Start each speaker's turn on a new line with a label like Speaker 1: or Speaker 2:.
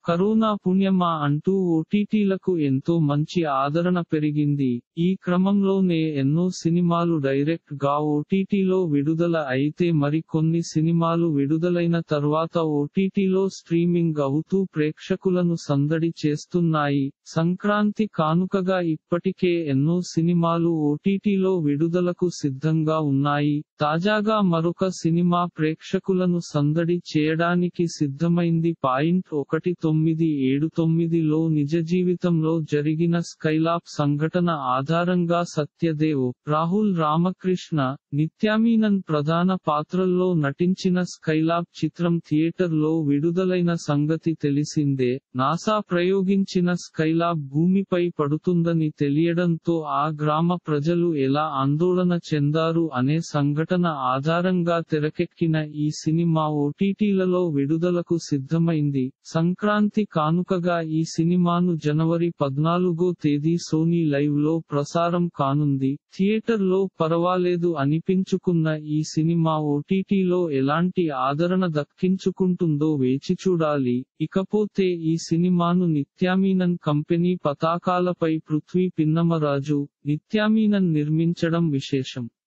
Speaker 1: corona పుణ్యమా అంటూ ఓటీటీలకు ఎంతో మంచి ఆదరణ పెరిగింది ఈ క్రమంలోనే ఎన్నో సినిమాలు డైరెక్ట్ గా ఓటీటీలో విడుదల అయితే మరి కొన్ని సినిమాలు విడుదలైన తర్వాత ఓటీటీలో స్ట్రీమింగ్ అవుతూ ప్రేక్షకులను సందడి చేస్తున్నాయి సంక్రాంతి కానుకగా ఇప్పటికే ఎన్నో సినిమాలు ఓటీటీలో విడుదలకు సిద్ధంగా ఉన్నాయి తాజాగా మరొక సినిమా ప్రేక్షకులను సందడి చేయడానికి సిద్ధమైంది పాయింట్ ఒకటి తొమ్మిది ఏడు తొమ్మిదిలో నిజ జీవితంలో జరిగిన స్కైలాబ్ సంఘటన ఆధారంగా సత్యదేవ్ రాహుల్ రామకృష్ణ నిత్యామీనన్ ప్రధాన పాత్రల్లో నటించిన స్కైలాబ్ చిత్రం థియేటర్ లో విడుదలైన సంగతి తెలిసిందే నాసా ప్రయోగించిన స్కైలాబ్ భూమిపై పడుతుందని తెలియడంతో ఆ గ్రామ ప్రజలు ఎలా ఆందోళన చెందారు అనే సంఘటన ఆధారంగా తెరకెక్కిన ఈ సినిమా ఓటీటీలలో విడుదలకు సిద్ధమైంది సంక్రాంతి కానుకగా ఈ సినిమాను జనవరి పద్నాలుగో తేదీ సోనీ లైవ్ లో ప్రసారం కానుంది థియేటర్ లో పర్వాలేదు అనిపించుకున్న ఈ సినిమా ఓటీటీలో ఎలాంటి ఆదరణ దక్కించుకుంటుందో వేచి చూడాలి ఇకపోతే ఈ సినిమాను నిత్యామీనన్ కంపెనీ పతాకాలపై పృథ్వీ పిన్నమరాజు నిత్యామీనన్ నిర్మించడం విశేషం